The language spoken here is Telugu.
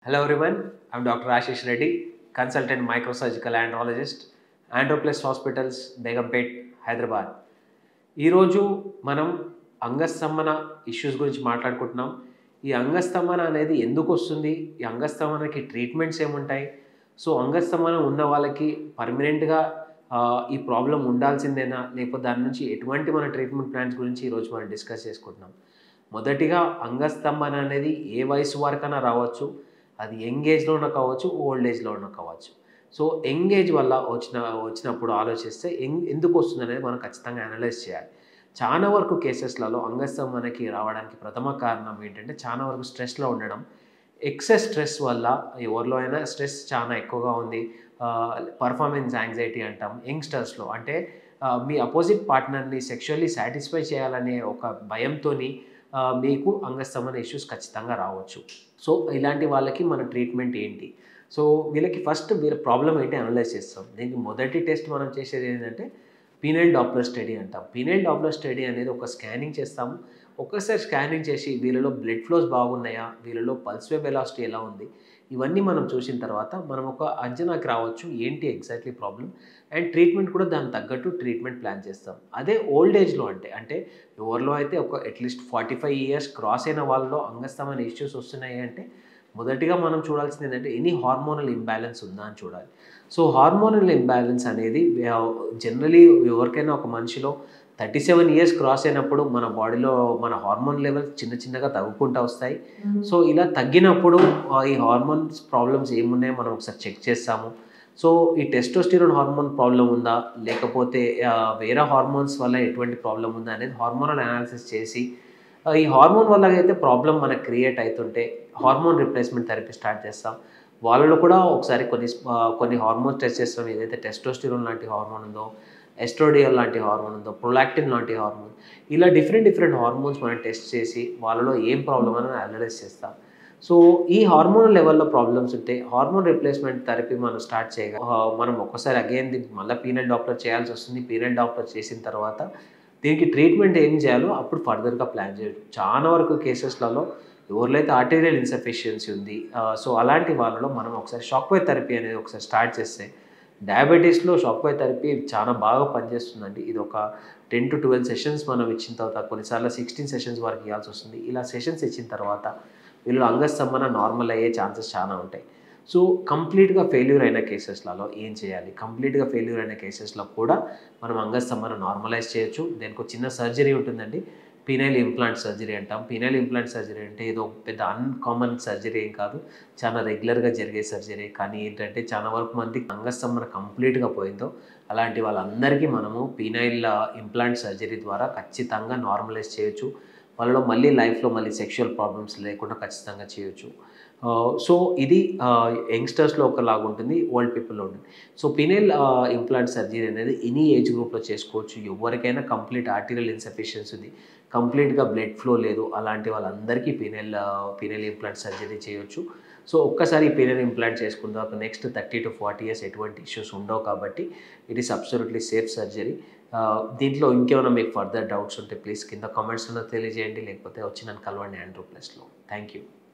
Hello everyone, I'm Dr. Ashish Reddy, consultant microsurgical andrologist, Androplex Hospitals, Begumpet Hyderabad ఈరోజు మనం అంగస్తంభన ఇష్యూస్ గురించి మాట్లాడుకుంటున్నాం ఈ అంగస్తంభన అనేది ఎందుకు వస్తుంది ఈ అంగస్తంభనకి ట్రీట్మెంట్స్ ఏముంటాయి సో అంగస్తంభన ఉన్న వాళ్ళకి పర్మనెంట్గా ఈ ప్రాబ్లం ఉండాల్సిందేనా లేకపోతే దాని నుంచి ఎటువంటి మన ట్రీట్మెంట్ ప్లాన్స్ గురించి ఈరోజు మనం డిస్కస్ చేసుకుంటున్నాం మొదటిగా అంగస్తంభన అనేది ఏ వయసు వరకైనా రావచ్చు అది యంగ్ ఏజ్లోనూ కావచ్చు ఓల్డ్ ఏజ్లోనూ కావచ్చు సో యంగ్ ఏజ్ వల్ల వచ్చిన వచ్చినప్పుడు ఆలోచిస్తే ఎంగ్ ఎందుకు వస్తుంది అనేది మనం ఖచ్చితంగా అనలైజ్ చేయాలి చాలా వరకు కేసెస్లలో అంగస్తంభనకి రావడానికి ప్రథమ కారణం ఏంటంటే చాలా వరకు స్ట్రెస్లో ఉండడం ఎక్సెస్ స్ట్రెస్ వల్ల ఎవరిలో అయినా స్ట్రెస్ చాలా ఎక్కువగా ఉంది పర్ఫార్మెన్స్ యాంగ్జైటీ అంటాం యంగ్స్టర్స్లో అంటే ఆ, మీ అపోజిట్ పార్ట్నర్ని సెక్షువల్లీ సాటిస్ఫై చేయాలనే ఒక భయంతోని ఆ, మీకు అంగస్తంభన ఇష్యూస్ ఖచ్చితంగా రావచ్చు సో ఇలాంటి వాళ్ళకి మన ట్రీట్మెంట్ ఏంటి సో వీళ్ళకి ఫస్ట్ వీళ్ళ ప్రాబ్లం ఏంటి అనలైజ్ చేస్తాం దీనికి మొదటి టెస్ట్ మనం చేసేది ఏంటంటే పీనైల్ డాప్లర్ స్టడీ అంటాం పీనైల్ డాప్లర్ స్టడీ అనేది ఒక స్కానింగ్ చేస్తాము ఒక్కసారి స్కానింగ్ చేసి వీళ్ళలో బ్లడ్ ఫ్లోస్ బాగున్నాయా వీళ్ళలో పల్స్ వే వెలాసిటీ ఎలా ఉంది ఇవన్నీ మనం చూసిన తర్వాత మనం ఒక అంచనాకి రావచ్చు ఏంటి ఎగ్జాక్ట్లీ ప్రాబ్లం అండ్ ట్రీట్మెంట్ కూడా దానికి తగ్గట్టు ట్రీట్మెంట్ ప్లాన్ చేస్తాం అదే ఓల్డ్ ఏజ్లో అంటే అంటే ఎవరిలో అయితే ఒక at least forty five years cross అయిన వాళ్ళలో అంగస్తమైన ఇష్యూస్ వస్తున్నాయి అంటే మొదటిగా మనం చూడాల్సింది ఏంటంటే ఎనీ హార్మోనల్ ఇంబ్యాలెన్స్ ఉందా అని చూడాలి సో హార్మోనల్ ఇంబ్యాలెన్స్ అనేది జనరలీ ఎవరికైనా ఒక మనిషిలో థర్టీ సెవెన్ ఇయర్స్ క్రాస్ అయినప్పుడు మన బాడీలో మన హార్మోన్ లెవెల్స్ చిన్న చిన్నగా తగ్గుకుంటూ వస్తాయి సో ఇలా తగ్గినప్పుడు ఆ, ఈ హార్మోన్స్ ప్రాబ్లమ్స్ ఏమున్నాయో మనం ఒకసారి చెక్ చేస్తాము సో ఈ టెస్టోస్టిరోన్ హార్మోన్ ప్రాబ్లం ఉందా లేకపోతే ఆ, వేరే హార్మోన్స్ వల్ల ఎటువంటి ప్రాబ్లం ఉందా అనేది హార్మోనల్ అనాలిసిస్ చేసి ఆ, ఈ హార్మోన్ వల్ల అయితే ప్రాబ్లం మనకు క్రియేట్ అవుతుంటే హార్మోన్ రిప్లేస్మెంట్ థెరపీ స్టార్ట్ చేస్తాం వాళ్ళలో కూడా ఒకసారి కొన్ని ఆ, కొన్ని హార్మోన్స్ టెస్ట్ చేస్తాం ఏదైతే టెస్టోస్టిరోన్ లాంటి హార్మోన్ ఉందో ఎస్ట్రోడియల్ లాంటి హార్మోన్ ఉందో ప్రొలాక్టిన్ లాంటి హార్మోన్ ఇలా డిఫరెంట్ డిఫరెంట్ హార్మోన్స్ మనం టెస్ట్ చేసి వాళ్ళలో ఏం ప్రాబ్లం అని అనలైజ్ చేస్తాం సో ఈ హార్మోన్ లెవెల్లో ప్రాబ్లమ్స్ ఉంటే హార్మోన్ రిప్లేస్మెంట్ థెరపీ మనం స్టార్ట్ చేయగా ఆ, మనం ఒక్కసారి అగైన్ దీనికి మళ్ళీ పీనల్ డాక్టర్ చేయాల్సి వస్తుంది పీనల్ డాక్టర్ చేసిన తర్వాత దీనికి ట్రీట్మెంట్ ఏం చేయాలో అప్పుడు ఫర్దర్గా ప్లాన్ చేయడం చాలా వరకు కేసెస్లలో ఎవరిలో అయితే ఆర్టీరియల్ ఇన్సఫిషియన్సీ ఉంది ఆ, సో అలాంటి వాళ్ళలో మనం ఒకసారి షాక్ వే థెరపీ అనేది ఒకసారి స్టార్ట్ చేస్తే డయాబెటీస్లో షాక్ వే థెరపీ చాలా బాగా పనిచేస్తుందండి ఇది ఒక టెన్ టు ట్వెల్వ్ సెషన్స్ మనం ఇచ్చిన తర్వాత కొన్నిసార్లు సిక్స్టీన్ సెషన్స్ వరకు ఇవ్వాల్సి వస్తుంది ఇలా సెషన్స్ ఇచ్చిన తర్వాత వీళ్ళు అంగస్తంభన నార్మల్ అయ్యే ఛాన్సెస్ చాలా ఉంటాయి సో కంప్లీట్గా ఫెయిల్యూర్ అయిన కేసెస్లలో ఏం చేయాలి కంప్లీట్గా ఫెయిల్యూర్ అయిన కేసెస్లో కూడా మనం అంగస్తంభన నార్మలైజ్ చేయొచ్చు దానికి ఒక చిన్న సర్జరీ ఉంటుందండి పీనైల్ ఇంప్లాంట్ సర్జరీ అంటాం పీనైల్ ఇంప్లాంట్ సర్జరీ అంటే ఏదో పెద్ద అన్కామన్ సర్జరీ ఏం కాదు చాలా రెగ్యులర్గా జరిగే సర్జరీ కానీ ఏంటంటే చాలా వరకు మందికి అంగస్తంభన కంప్లీట్గా పోయిందో అలాంటి వాళ్ళందరికీ మనము పీనైల్ ఇంప్లాంట్ సర్జరీ ద్వారా ఖచ్చితంగా నార్మలైజ్ చేయొచ్చు వాళ్ళలో మళ్ళీ లైఫ్లో మళ్ళీ సెక్షువల్ ప్రాబ్లమ్స్ లేకుండా ఖచ్చితంగా చేయొచ్చు సో ఇది యంగ్స్టర్స్లో ఒకలాగా ఉంటుంది ఓల్డ్ పీపుల్లో ఉంటుంది సో పినైల్ ఇంప్లాంట్ సర్జరీ అనేది ఎనీ ఏజ్ గ్రూప్లో చేసుకోవచ్చు ఎవరికైనా కంప్లీట్ ఆర్టీరియల్ ఇన్సఫిషియన్స్ ఉంది కంప్లీట్గా బ్లడ్ ఫ్లో లేదు అలాంటి వాళ్ళందరికీ పినైల్ పినైల్ ఇంప్లాంట్ సర్జరీ చేయొచ్చు సో ఒక్కసారి పినైల్ ఇంప్లాంట్ చేసుకున్న తర్వాత next thirty to forty years ఎటువంటి ఇష్యూస్ ఉండవు కాబట్టి it is absolutely safe surgery దీంట్లో ఇంకేమైనా మీకు ఫర్దర్ డౌట్స్ ఉంటే ప్లీజ్ కింద కామెంట్స్లో తెలియజేయండి లేకపోతే వచ్చి నన్ను కలవండి ఆండ్రూ ప్లస్లో థ్యాంక్ యూ